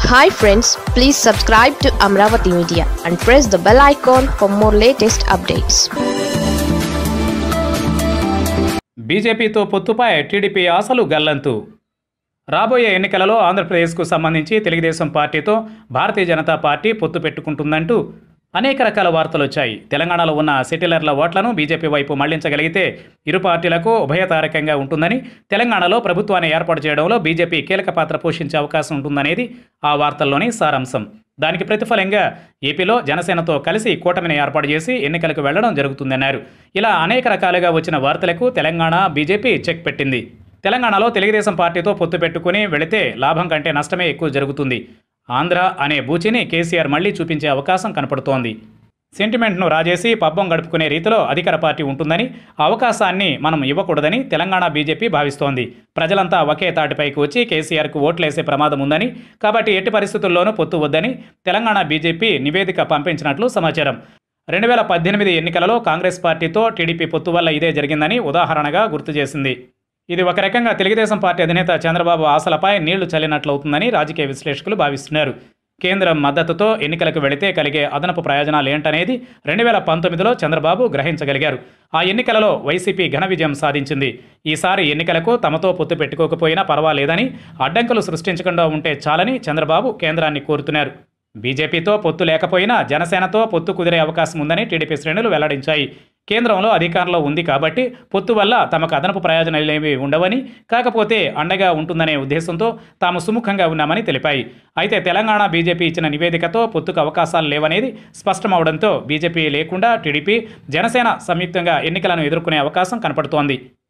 hi friends please subscribe to Amaravati media and press the bell icon for more latest updates బీజేపీతో పొత్తుపై TDP ఆశలు గల్లంతు రాబోయే ఎన్నికలలో ఆంధ్రప్రదేశ్కు సంబంధించి తెలుగుదేశం పార్టీతో భారతీయ జనతా పార్టీ పొత్తు పెట్టుకుంటుందంటూ అనేక రకాల వార్తలు వచ్చాయి తెలంగాణలో ఉన్న సెటిలర్ల ఓట్లను బీజేపీ వైపు మళ్లించగలిగితే ఇరు పార్టీలకు ఉభయతారకంగా ఉంటుందని తెలంగాణలో ప్రభుత్వాన్ని ఏర్పాటు చేయడంలో బీజేపీ కీలక పాత్ర పోషించే అవకాశం ఉంటుందనేది ఆ వార్తల్లోని సారాంశం దానికి ప్రతిఫలంగా ఏపీలో జనసేనతో కలిసి కూటమిని ఏర్పాటు చేసి ఎన్నికలకు వెళ్లడం జరుగుతుందన్నారు ఇలా అనేక రకాలుగా వచ్చిన వార్తలకు తెలంగాణ బీజేపీ చెక్ పెట్టింది తెలంగాణలో తెలుగుదేశం పార్టీతో పొత్తు పెట్టుకుని వెళితే లాభం కంటే నష్టమే ఎక్కువ జరుగుతుంది ఆంధ్ర అనే బూచిని కేసీఆర్ మళ్లీ చూపించే అవకాశం కనపడుతోంది సెంటిమెంట్ను రాజేసి పబ్బం గడుపుకునే రీతిలో అధికార పార్టీ ఉంటుందని ఆ అవకాశాన్ని మనం ఇవ్వకూడదని తెలంగాణ బీజేపీ భావిస్తోంది ప్రజలంతా ఒకే తాటిపైకి వచ్చి కేసీఆర్కు ఓట్లేసే ప్రమాదం ఉందని కాబట్టి ఎట్టి పరిస్థితుల్లోనూ పొత్తు వద్దని తెలంగాణ బీజేపీ నివేదిక పంపించినట్లు సమాచారం రెండు వేల పద్దెనిమిది ఎన్నికలలో కాంగ్రెస్ పార్టీతో టీడీపీ పొత్తు వల్ల ఇదే జరిగిందని ఉదాహరణగా గుర్తు చేసింది ఇది ఒక రకంగా తెలుగుదేశం పార్టీ అధినేత చంద్రబాబు ఆశలపై నీళ్లు చల్లినట్లవుతుందని రాజకీయ విశ్లేషకులు భావిస్తున్నారు కేంద్రం మద్దతుతో ఎన్నికలకు వెళితే కలిగే అదనపు ప్రయోజనాలు ఏంటనేది రెండు వేల పంతొమ్మిదిలో చంద్రబాబు గ్రహించగలిగారు ఆ ఎన్నికలలో వైసీపీ ఘన విజయం సాధించింది ఈసారి ఎన్నికలకు తమతో పొత్తు పెట్టుకోకపోయినా పర్వాలేదని అడ్డంకులు సృష్టించకుండా ఉంటే చాలని చంద్రబాబు కేంద్రాన్ని కోరుతున్నారు బీజేపీతో పొత్తు లేకపోయినా జనసేనతో పొత్తు కుదిరే అవకాశం ఉందని టీడీపీ శ్రేణులు వెల్లడించాయి కేంద్రంలో అధికారంలో ఉంది కాబట్టి పొత్తు వల్ల తమకు అదనపు ప్రయోజనాలేమీ ఉండవని కాకపోతే అండగా ఉంటుందనే ఉద్దేశంతో తాము సుముఖంగా ఉన్నామని తెలిపాయి అయితే తెలంగాణ బీజేపీ ఇచ్చిన నివేదికతో పొత్తుకు అవకాశాలు లేవనేది స్పష్టమవడంతో బీజేపీ లేకుండా టీడీపీ జనసేన సంయుక్తంగా ఎన్నికలను ఎదుర్కొనే అవకాశం కనపడుతోంది